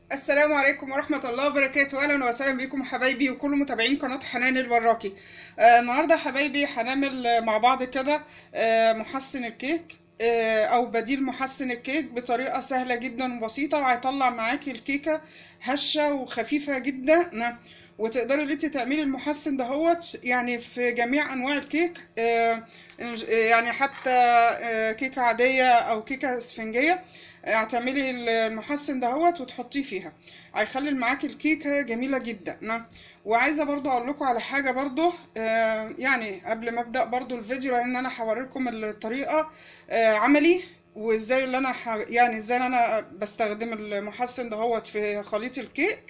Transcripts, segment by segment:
السلام عليكم ورحمة الله وبركاته أهلا وسهلا بكم حبايبي وكل متابعين قناة حنان الوراكي آه النهاردة حبايبي هنعمل آه، مع بعض كده آه محسن الكيك آه أو بديل محسن الكيك بطريقة سهلة جدا وبسيطة وهيطلع معاكي الكيكة هشة وخفيفة جدا نعم. وتقدري ان انت تعملي المحسن دهوت يعني في جميع انواع الكيك آه يعني حتى آه كيكة عادية او كيكة اسفنجية هتعملي المحسن دهوت وتحطيه فيها هيخلي معاكي الكيكه جميله جدا نعم وعايزه برضو اقول لكم على حاجه برضو آه يعني قبل ما ابدا برضو الفيديو لان انا هوريكم الطريقه آه عملي وازاي اللي انا ح... يعني ازاي انا بستخدم المحسن دهوت في خليط الكيك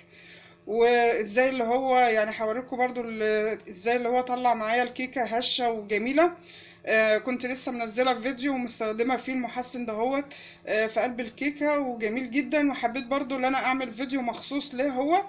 وازاي اللي هو يعني هوريكم برضو ال- ازاي اللي هو طلع معايا الكيكه هشه وجميله آه كنت لسه منزله فيديو ومستخدمه فيه المحسن دهوت آه في قلب الكيكه وجميل جدا وحبيت برضو ان انا اعمل فيديو مخصوص ليه هو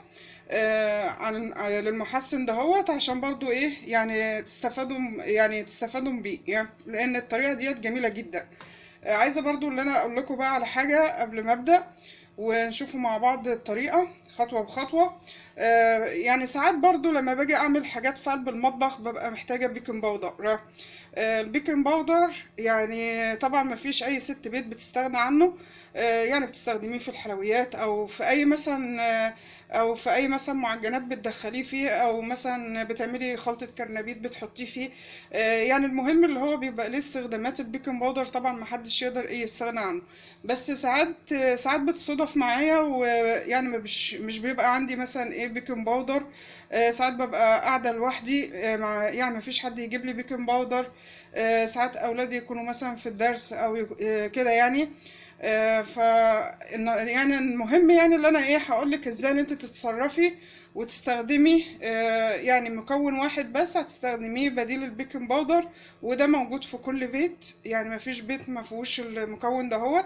آه عن عن- للمحسن دهوت عشان برضو ايه يعني تستفادوا يعني تستفادوا بيه يعني لان الطريقه ديت جميله جدا آه عايزه برضو ان انا اقول لكم بقى على حاجه قبل ما ابدا ونشوفوا مع بعض الطريقه خطوه بخطوه آه يعني ساعات برضو لما باجي اعمل حاجات في قلب المطبخ ببقى محتاجه بيكنج باودر آه، البيكنج باودر يعني طبعا ما فيش اي ست بيت بتستغنى عنه آه، يعني بتستخدميه في الحلويات او في اي مثلا آه، او في اي مثلا معجنات بتدخليه فيه او مثلا بتعملي خلطة كرنبيت بتحطيه فيه آه، يعني المهم اللي هو بيبقى ليه استخدامات البيكنج باودر طبعا ما حدش يقدر ايه يستغنى عنه بس ساعات آه، ساعات بتصادف معايا ويعني مش مش بيبقى عندي مثلا ايه بيكنج باودر آه، ساعات ببقى قاعدة لوحدي آه، مع يعني ما فيش حد يجيب لي بيكنج باودر آه، ساعات اولادي يكونوا مثلا في الدرس او يك- آه، كده يعني آه، ف إن- يعني المهم يعني اللي انا ايه هقول لك ازاي ان انت تتصرفي وتستخدمي آه، يعني مكون واحد بس هتستخدميه بديل البيكنج باودر وده موجود في كل بيت يعني ما فيش بيت ما فيهوش المكون دهوت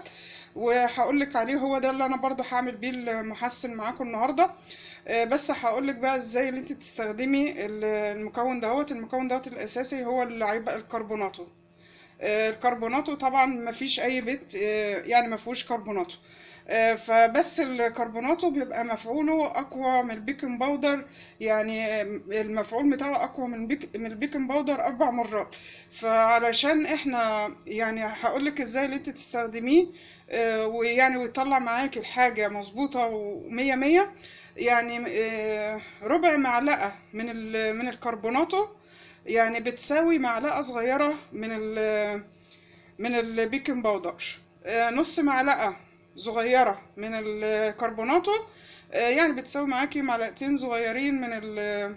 وهقول لك عليه هو ده اللي انا برضو هعمل بيه المحسن معاكم النهارده آه، بس هقول لك بقى ازاي اللي انت تستخدمي ال- المكون دهوت المكون دوت الاساسي هو اللي هيبقى الكربوناتو آه، الكربوناتو طبعا ما فيش اي بيت آه، يعني ما فيهوش كربوناتو آه، فبس الكربوناتو بيبقى مفعوله اقوى من البيكنج باودر يعني آه، المفعول بتاعه اقوى من بيك من البيكنج باودر اربع مرات فعلشان احنا يعني هقولك ازاي اللي انت تستخدميه آه، ويعني ويطلع معاك الحاجة مظبوطة ومية مية يعني آه، ربع معلقة من ال- من الكربوناتو يعني بتساوي معلقة صغيرة من ال من البيكنج باودر آه، نص معلقة صغيرة من الكربوناتو آه، يعني بتساوي معاكي معلقتين صغيرين من ال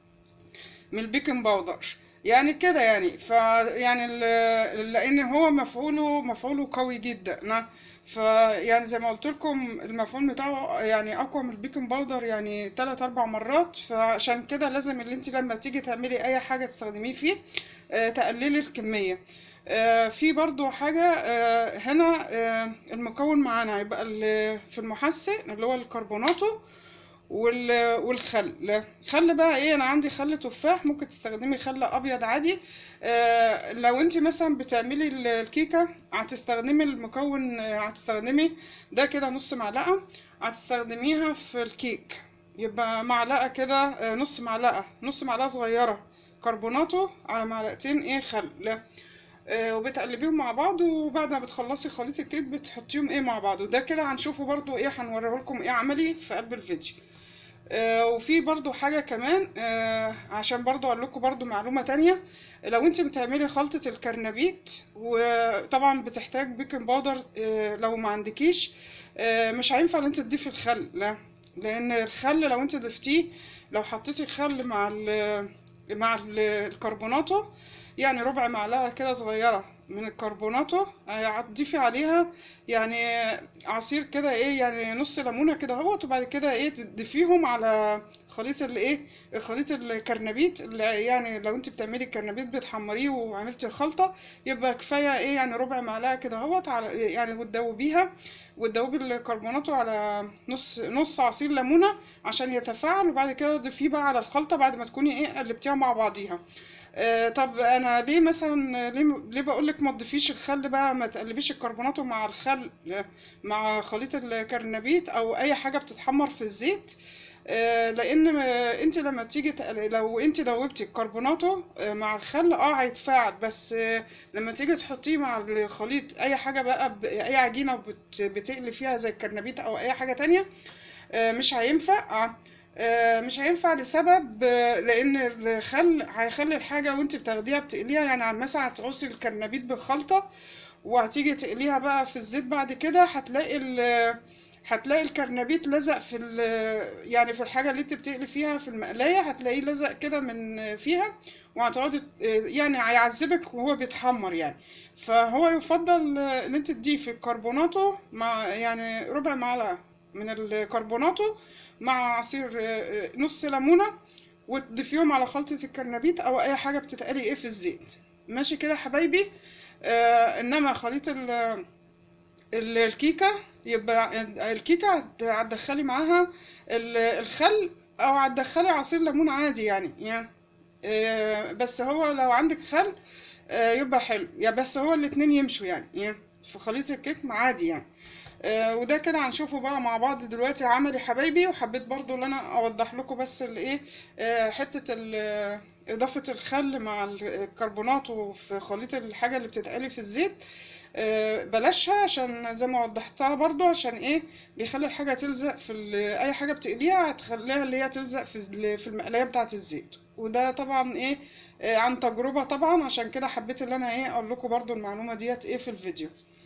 من البيكنج باودر يعني كده يعني ف يعني ال- لان هو مفعوله مفعوله قوي جدا نعم فيعني زي ما قلت لكم المفعول بتاعه يعني اقوى من البيكنج باودر يعني 3 4 مرات فعشان كده لازم اللي انت لما تيجي تعملي اي حاجه تستخدميه فيه آه، تقللي الكميه آه، في برضو حاجة آه، هنا آه، المكون معانا هيبقى ال- في المحسن اللي هو الكربوناتو وال- والخل خل بقى ايه انا عندي خل تفاح ممكن تستخدمي خل ابيض عادي آه لو انت مثلا بتعملي ال- الكيكه هتستخدمي المكون آه، هتستخدمي ده كده نص معلقه هتستخدميها في الكيك يبقى معلقه كده آه، نص معلقه نص معلقه صغيره كربوناتو على معلقتين ايه خل آه، وبتقلبيهم مع بعض وبعد ما بتخلصي خليط الكيك بتحطيهم ايه مع بعض وده كده هنشوفه برضو ايه هنوريه لكم ايه عملي في قلب الفيديو آه، وفي برضو حاجة كمان آه، عشان برضو اقول لكم برضو معلومة تانية لو انت بتعملي خلطة الكرنبيت وطبعا بتحتاج بيكنج باودر آه، لو ما عندكيش آه، مش هينفع ان انت تضيفي الخل لا لان الخل لو انت ضفتيه لو حطيتي الخل مع ال مع ال- الكربوناتو يعني ربع معلقة كده صغيرة من الكربوناتو آه، هتضيفي عليها يعني عصير كده ايه يعني نص ليمونه كده اهوت وبعد كده ايه تضيفيهم على خليط الايه خليط الكرنبيت اللي يعني لو انت بتعملي الكرنبيت بتحمريه وعملتي الخلطه يبقى كفايه ايه يعني ربع معلقه كده اهوت على يعني وتدوبيها وتدوبي الكربوناتو على نص نص عصير ليمونه عشان يتفاعل وبعد كده تضيفيه بقى على الخلطه بعد ما تكوني ايه قلبتيها مع بعضيها آه، طب انا ليه مثلا ليه ليه بقول لك ما تضيفيش الخل بقى ما تقلبيش الكربوناتو مع الخل آه، مع خليط الكرنبيت او اي حاجه بتتحمر في الزيت آه، لان آه، انت لما تيجي تقل- لو انت دوبتي الكربوناتو آه، مع الخل اه هيتفاعل بس آه، لما تيجي تحطيه مع الخليط اي حاجه بقى ب- اي عجينه بت- بتقلي فيها زي الكرنبيت او اي حاجه تانية آه، مش هينفع آه، آه، مش هينفع لسبب آه، لان الخل هيخلي الحاجه وانت بتاخديها بتقليها يعني على مثلا هتعوصي الكرنبيت بالخلطه وهتيجي تقليها بقى في الزيت بعد كده هتلاقي ال هتلاقي الكرنبيت لزق في ال يعني في الحاجه اللي انت بتقلي فيها في المقلايه هتلاقيه لزق كده من فيها وهتقعدي ت- يعني هيعذبك وهو بيتحمر يعني فهو يفضل ان انت تضيفي الكربوناتو مع يعني ربع معلقه من الكربوناتو مع عصير آه، نص ليمونه وتضيفيهم على خلطة الكرنبيت أو أي حاجة بتتقلي إيه في الزيت ماشي كده يا حبايبي آه إنما خليط ال- ال- الكيكة يبقى الكيكة هت- هتدخلي معاها ال- الخل أو هتدخلي عصير ليمون عادي يعني يعني آه بس هو لو عندك خل آه يبقى حلو يا بس هو الاتنين يمشوا يعني يعني في خليط الكيك عادي يعني آه، وده كده هنشوفه بقى مع بعض دلوقتي عملي حبايبي وحبيت برضو ان انا اوضح لكم بس الايه آه، حتة ال- اضافة الخل مع الكربونات وفي خليط الحاجة اللي بتتقلي في الزيت آه، بلاشها عشان زي ما وضحتها برضو عشان ايه بيخلي الحاجة تلزق في ال- اي حاجة بتقليها هتخليها اللي هي تلزق في ال- في المقلاية بتاعة الزيت وده طبعا ايه آه، عن تجربة طبعا عشان كده حبيت ان انا ايه اقول لكم برضو المعلومة ديت ايه في الفيديو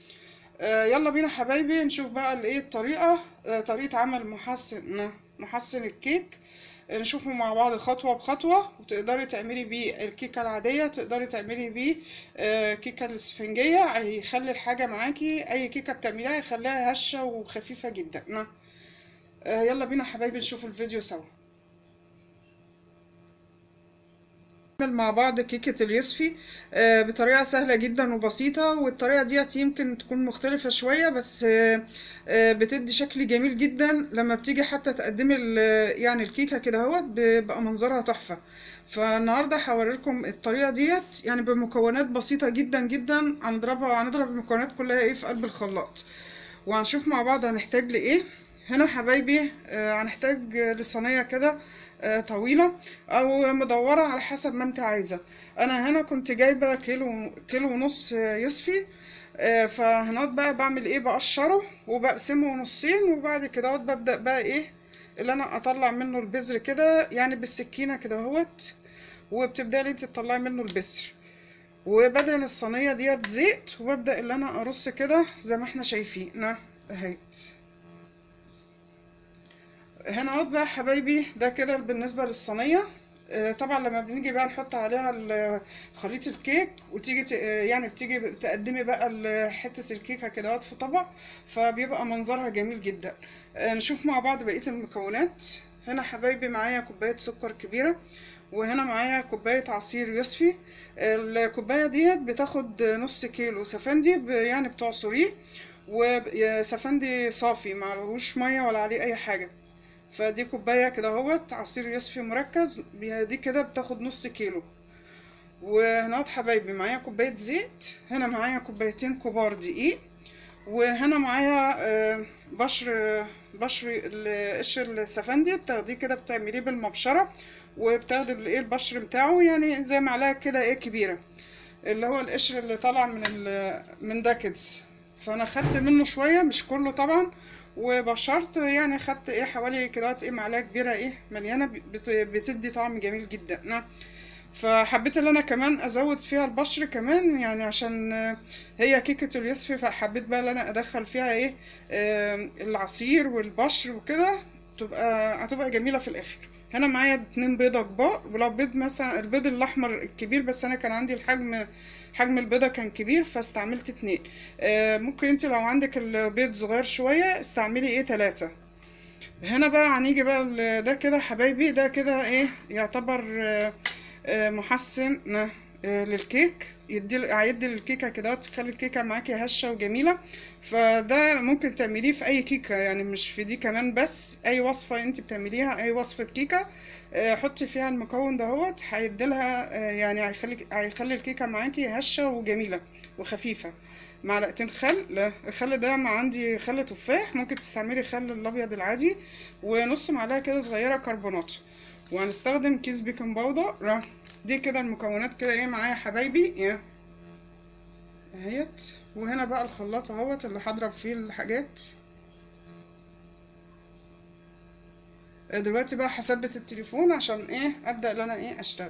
آه، يلا بينا حبايبي نشوف بقى الايه الطريقة آه، طريقة عمل محسن محسن الكيك آه، نشوفه مع بعض خطوة بخطوة وتقدري تعملي بيه الكيكة العادية تقدري تعملي بيه آه، كيكة الاسفنجية هيخلي الحاجة معاكي أي كيكة بتعمليها هيخليها هشة وخفيفة جدا نعم. آه، يلا بينا حبايبي نشوف الفيديو سوا نعمل مع بعض كيكة اليوسفي آه، بطريقة سهلة جدا وبسيطة والطريقة ديت يمكن تكون مختلفة شوية بس آه، آه، بتدي شكل جميل جدا لما بتيجي حتى تقدمي ال- يعني الكيكة كده اهوت بيبقى منظرها تحفة فالنهاردة هوريلكم الطريقة ديت يعني بمكونات بسيطة جدا جدا هنضربها هنضرب المكونات كلها ايه في قلب الخلاط وهنشوف مع بعض هنحتاج لايه هنا حبايبي آه، هنحتاج لصينية كده آه، طويلة او مدورة على حسب ما انت عايزة انا هنا كنت جايبة كيلو كيلو ونص آه، يوسفي آه، فهنقعد بقى بعمل ايه بقشره وبقسمه نصين وبعد كده اهوت ببدأ بقى ايه اللي انا اطلع منه البذر كده يعني بالسكينة كده اهوت وبتبدأي انت تطلعي منه البذر وبدهن الصينية ديت زيت وببدأ اللي انا ارص كده زي ما احنا شايفين نا اهيت هنا اهوت بقى حبايبي ده كده بالنسبة للصينية آه، طبعا لما بنيجي بقى نحط عليها ال- خليط الكيك وتيجي ت- آه، يعني بتيجي تقدمي بقى ال- حتة الكيكة كده اهوت في طبق فبيبقى منظرها جميل جدا آه، نشوف مع بعض بقية المكونات هنا حبايبي معايا كوباية سكر كبيرة وهنا معايا كوباية عصير يوسفي الكوباية ديت بتاخد نص كيلو سفندي ب- يعني بتعصريه وسفندي صافي معلهوش مية ولا عليه أي حاجة فدي كوباية كده اهوت عصير يوسفي مركز دي كده بتاخد نص كيلو وهنا حبايبي معايا كوباية زيت هنا معايا كوبايتين كبار دقيق وهنا معايا آه، بشر بشر ال- قشر السفندي بتاخديه كده بتعمليه بالمبشرة وبتاخدي الايه البشر بتاعه يعني زي معلقة كده ايه كبيرة اللي هو القشر اللي طالع من ال من ده كده فانا خدت منه شوية مش كله طبعا وبشرت يعني خدت ايه حوالي كده ايه معلقة كبيرة ايه مليانة بت- بتدي طعم جميل جدا نعم. فحبيت ان انا كمان ازود فيها البشر كمان يعني عشان آه، هي كيكة اليوسفي فحبيت بقى ان انا ادخل فيها ايه آه، العصير والبشر وكده تبقى هتبقى جميلة في الاخر هنا معايا اتنين بيضة كبار ولو بيض مثلا البيض الاحمر الكبير بس انا كان عندي الحجم حجم البيضة كان كبير فاستعملت اتنين آه، ممكن انت لو عندك البيض صغير شوية استعملي ايه تلاتة هنا بقى هنيجي بقى ل- ده كده حبايبي ده كده ايه يعتبر آه، آه، محسن ن- آه، للكيك يدي هيدي الكيكه كده تخلي الكيكه معاكي هشه وجميله فده ممكن تعمليه في اي كيكه يعني مش في دي كمان بس اي وصفه انت بتعمليها اي وصفه كيكه آه، حطي فيها المكون دهوت هيديلها آه، يعني هيخلي هيخلي الكيكه معاكي هشه وجميله وخفيفه معلقتين خل لا الخل ده ما عندي خل تفاح ممكن تستعملي خل الابيض العادي ونص معلقه كده صغيره كربونات وهنستخدم كيس بيكنج باودر دي كده المكونات كده ايه معايا يا حبايبي ايه اهيت وهنا بقى الخلاط اهوت اللي هضرب فيه الحاجات دلوقتي بقى هثبت التليفون عشان ايه ابدا ان انا ايه اشتغل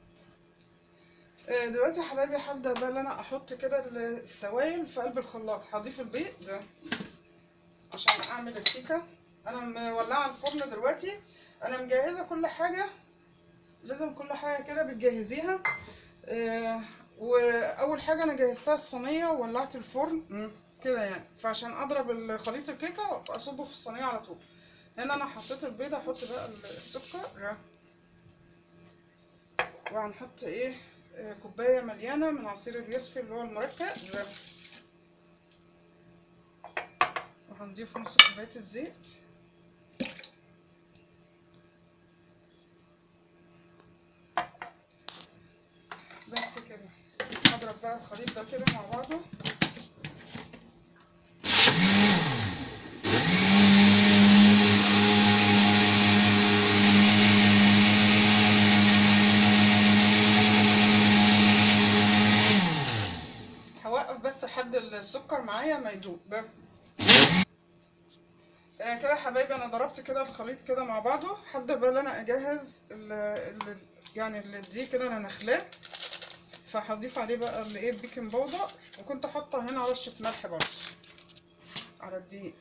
آه، دلوقتي يا حبايبي هبدا بقى ان انا احط كده السوائل في قلب الخلاط هضيف البيض ده عشان اعمل الكيكه انا مولعه الفرن دلوقتي انا مجهزه كل حاجه لازم كل حاجه كده بتجهزيها آه، واول حاجه انا جهزتها الصينيه وولعت الفرن مم، كده يعني فعشان اضرب خليط الكيكه اصبه في الصينيه على طول هنا انا حطيت البيضه احط بقى السكر وهنحط ايه آه، كوبايه مليانه من عصير اليوسفي اللي هو المركز وهنضيف نص كوبايه الزيت بس كده هضرب بقى الخليط ده كده مع بعضه هوقف بس لحد السكر معايا ما يدوب آه كده يا حبايبي انا ضربت كده الخليط كده مع بعضه هبدا بقى ان انا اجهز ال ال يعني الدقيق كده انا نخلاه فهضيف عليه بقى الايه البيكنج باودر وكنت حاطه هنا رشه ملح برضه على الدقيق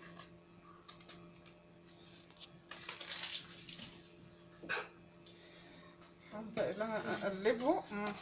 هبدا ان انا اقلبه مم.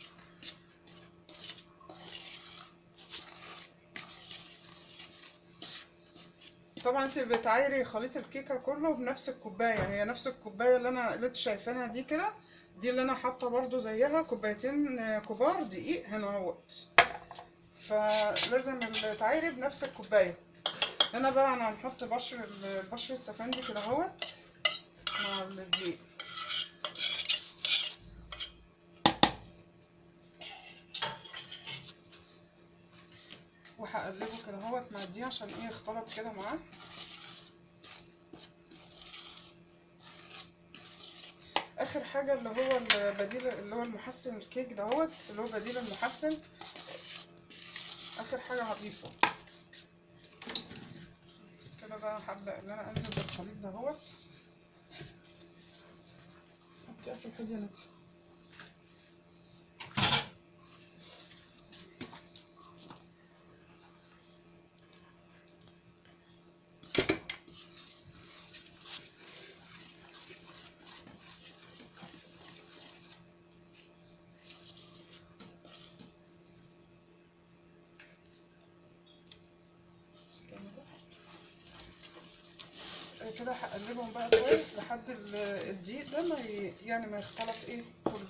طبعا انت بتعايري خليط الكيكه كله بنفس الكوبايه هي نفس الكوبايه اللي انا اللي انتوا شايفينها دي كده دي اللي انا حاطه برضو زيها كوبايتين كبار دقيق هنا اهوت فلازم تعايري بنفس الكوبايه هنا بقى انا هنحط بشر البشر السفندي كده اهوت مع الدقيق وهقلبه كده اهوت مع الدقيق عشان ايه يختلط كده معاه اخر حاجه اللي هو البديل اللي هو المحسن الكيك دهوت اللي هو بديل المحسن اخر حاجه هضيفه كده بقى هبدا ان انا انزل بالخليط دهوت حطي في الحدي يا نتي كده هقلبهم بقى كويس لحد الدقيق ده ما ي... يعني ما يختلط ايه كله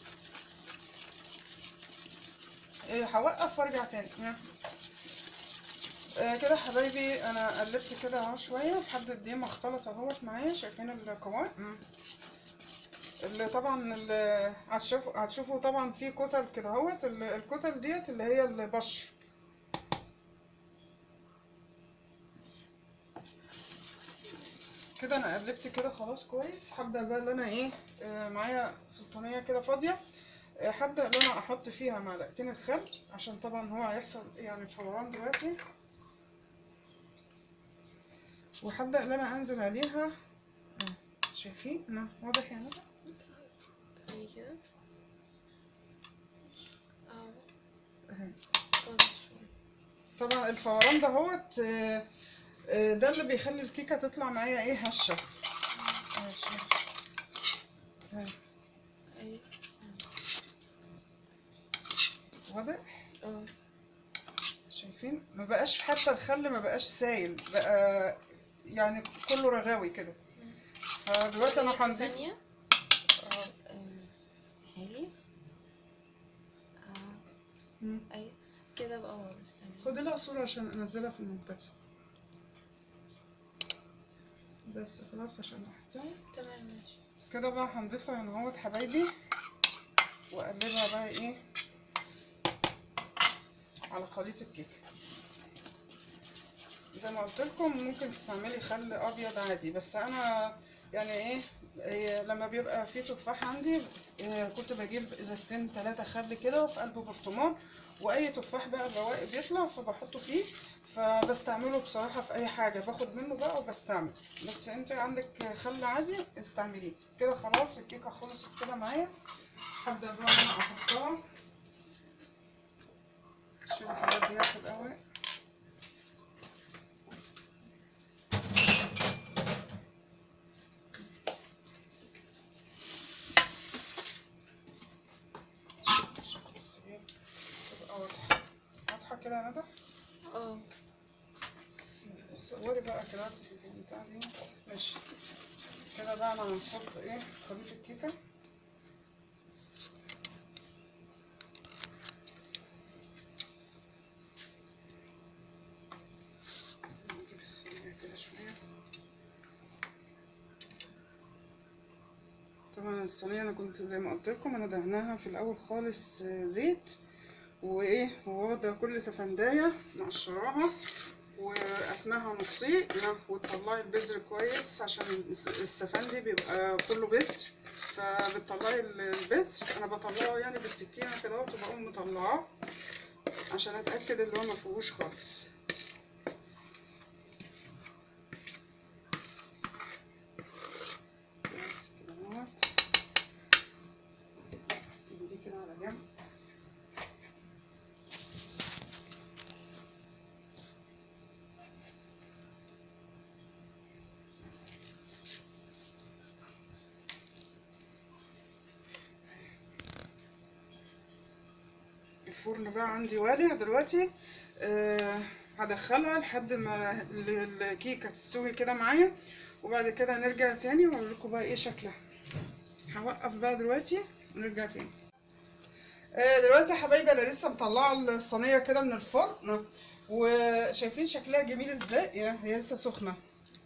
إيه هوقف وارجع تاني آه كده حبايبي انا قلبت كده اهو شويه لحد الدقيق ما اختلط اهوت معايا شايفين القوام اللي طبعا اللي هتشوفوا هتشوفوا طبعا في كتل كده اهوت الكتل ديت اللي هي البشر كده انا قلبت كده خلاص كويس هبدا بقى ان انا ايه آه معايا سلطانيه كده فاضيه آه هبدا ان انا احط فيها معلقتين الخل عشان طبعا هو هيحصل يعني فوران دلوقتي وهبدا ان انا انزل عليها آه شايفين انا واضح يا ندى كده اه اهي واضح شوية طبعا الفوران ده هوت آه آه، ده اللي بيخلي الكيكه تطلع معايا ايه هشه ماشي. اهي. اي واضح اه شايفين ما بقاش حتى الخل ما بقاش سايل بقى يعني كله رغاوي كده فدلوقتي انا هنضيف ثانية آه، آم، هاجي مم. ايوه كده بقى واضح تمام خدي لها صورة عشان انزلها في المنتدى بس خلاص عشان احطها تمام ماشي كده بقى هنضيفها هنا اهوت حبايبي واقلبها بقى ايه على خليط الكيكه زي ما قلت لكم ممكن تستعملي خل ابيض عادي بس انا يعني ايه, إيه لما بيبقى في تفاح عندي إيه كنت بجيب ازازتين ثلاثه خل كده وفي قلبه برطمان واي تفاح بقى بواقي بيطلع فبحطه فيه فبستعمله بصراحه في اي حاجه باخد منه بقى وبستعمل بس انت عندك خل عادي استعمليه كده خلاص الكيكه خلصت كده معايا هبدا بقى انا احطها شوف الحاجات ديت الاول بس ايه تبقى واضحه واضحه كده يا ندى اه صوري بقى كده البتاع دي ماشي كده بقى انا هنصب ايه خليط الكيكه نجيب الصينية كده شوية طبعا الصينية انا كنت زي ما قلت لكم انا دهناها في الاول خالص آه، زيت وايه وواخده كل سفندايه مقشراها وقسمها نصين وتطلعي البذر كويس عشان الس- السفندي بيبقى كله بذر فبتطلعي ال- البذر انا بطلعه يعني بالسكينه كده اهوت وبقوم مطلعاه عشان اتاكد اللي هو مفيهوش خالص بس كده اهوت دي كده على جنب الفرن بقى عندي والع دلوقتي أه هدخلها لحد ما ال- الكيكه تستوي كده معايا وبعد كده نرجع تاني واقول لكم بقى ايه شكلها هوقف بقى دلوقتي ونرجع تاني آه، دلوقتي يا حبايبي انا لسه مطلعه الصينيه كده من الفرن وشايفين شكلها جميل ازاي يا- هي لسه سخنه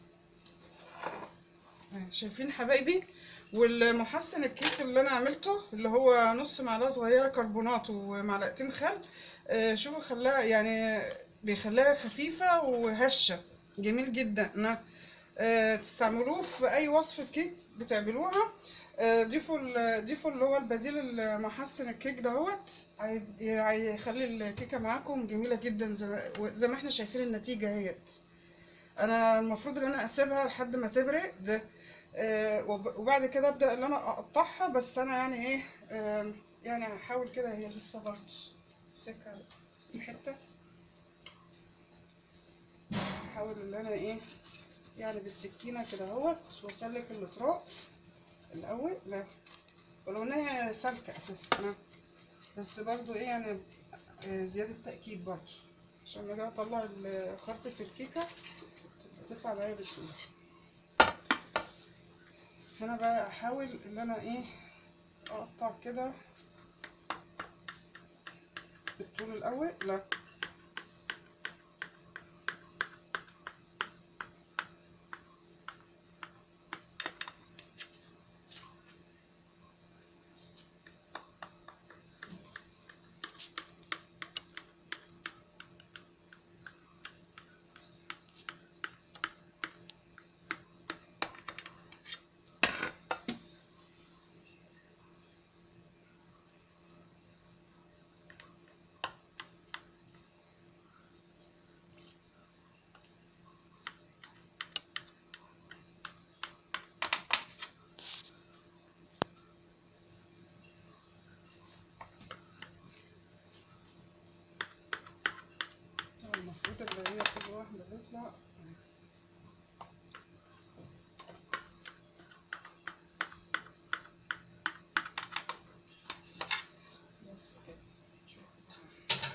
آه، شايفين حبايبي والمحسن الكيك اللي انا عملته اللي هو نص معلقه صغيره كربونات ومعلقتين خل آه، شوفوا خلاها يعني بيخليها خفيفه وهشه جميل جدا أنا آه، تستعملوه في اي وصفه كيك بتعملوها آه، ضيفوا ال- ضيفوا اللي هو البديل المحسن الكيك دهوت هي- هيخلي الكيكه معاكم جميله جدا زي ما- زي ما احنا شايفين النتيجه اهيت انا المفروض ان انا اسيبها لحد ما تبرد آه، وب- وبعد كده ابدا ان انا اقطعها بس انا يعني ايه آه، يعني هحاول كده هي لسه برضه امسكها حته هحاول ان انا ايه يعني بالسكينه كده اهوت واسلك الاطراف الاول لا ولو ان هي سالكه اساسا أنا بس برضو ايه يعني آه، زياده تاكيد برضو عشان لما اجي اطلع ال- خرطه الكيكه تبقى تطلع معايا بسهوله هنا بقى احاول ان انا ايه اقطع كده بالطول الاول لا طبعا المفروض اللي هي كل واحده تطلع بس كده شوف.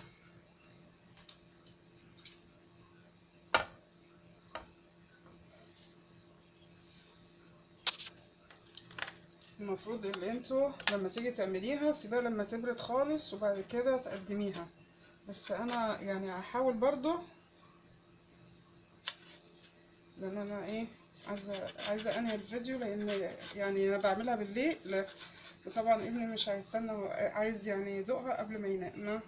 المفروض اللي انتوا لما تيجي تعمليها سيبها لما تبرد خالص وبعد كده تقدميها بس انا يعني هحاول برضو لان انا ايه عايزه عايزه انهي الفيديو لان يعني انا بعملها بالليل لا- وطبعا ابني مش هيستنى هو عايز يعني يدوقها قبل ما ينام أهي.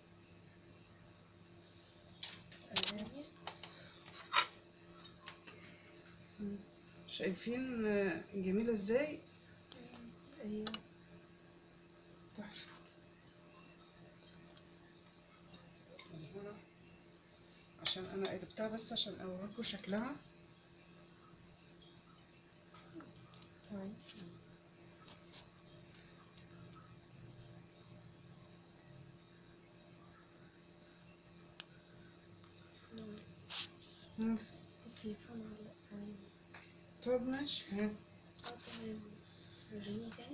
شايفين آه، جميلة ازاي ايوه تحفة هنا عشان انا قلبتها بس عشان اوريكم شكلها ثواني مم. التليفون ولا ثواني طب ماشي مم. اه تمام وريني تاني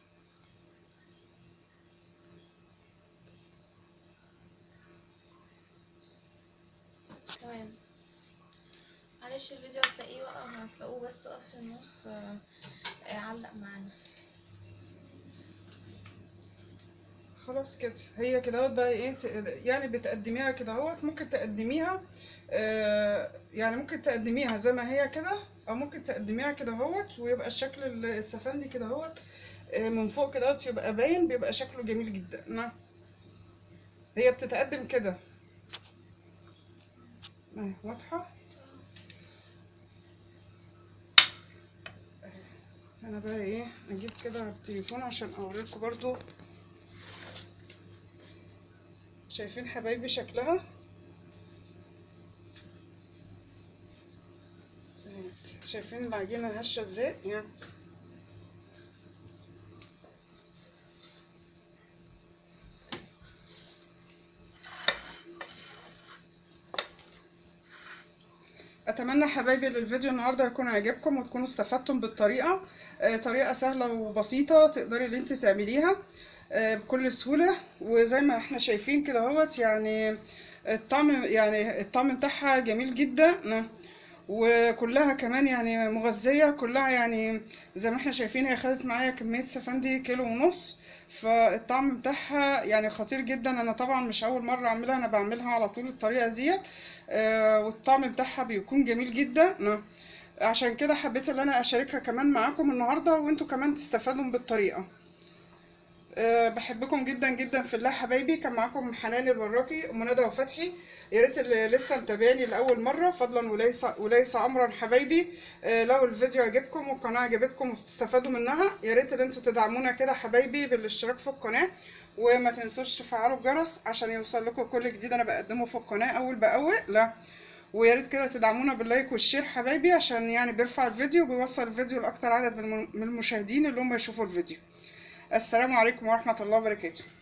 تمام معلش الفيديو هتلاقيه وقف هتلاقوه بس وقف في النص آه، آه، علق معانا خلاص كده هي كده اهوت بقى ايه ت- يعني بتقدميها كده اهوت ممكن تقدميها آه يعني ممكن تقدميها زي ما هي كده او ممكن تقدميها كده اهوت ويبقى الشكل ال- السفندي كده اهوت آه من فوق كده اهوت يبقى باين بيبقى شكله جميل جدا نعم هي بتتقدم كده اهي واضحة انا بقى ايه اجيب كده التليفون عشان اوريكم برضو شايفين حبايبي شكلها اهيت. شايفين العجينة هشة ازاي يعني اتمنى حبايبي ان الفيديو النهارده يكون عجبكم وتكونوا استفدتم بالطريقه آه، طريقه سهله وبسيطه تقدري ان انت تعمليها آه، بكل سهوله وزي ما احنا شايفين كده اهوت يعني الطعم يعني الطعم بتاعها جميل جدا وكلها كمان يعني مغذيه كلها يعني زي ما احنا شايفين هي خدت معايا كميه سفندي كيلو ونص فالطعم بتاعها يعني خطير جدا انا طبعا مش اول مره اعملها انا بعملها على طول الطريقه ديت آه، والطعم بتاعها بيكون جميل جدا نعم. عشان كده حبيت ان انا اشاركها كمان معاكم النهارده وانتوا كمان تستفادوا بالطريقه أه بحبكم جدا جدا في الله حبايبي كان معاكم حنان الوراقي ام ندى وفتحي يا ريت اللي لسه متابعني لاول مره فضلا وليس وليس امرا حبايبي أه لو الفيديو عجبكم والقناه عجبتكم وبتستفادوا منها يا ريت ان انتوا تدعمونا كده حبايبي بالاشتراك في القناه وما تنسوش تفعلوا الجرس عشان يوصل لكم كل جديد انا بقدمه في القناه اول باول لا ويا ريت كده تدعمونا باللايك والشير حبايبي عشان يعني بيرفع الفيديو وبيوصل الفيديو لاكتر عدد من الم- من المشاهدين اللي هم يشوفوا الفيديو السلام عليكم ورحمه الله وبركاته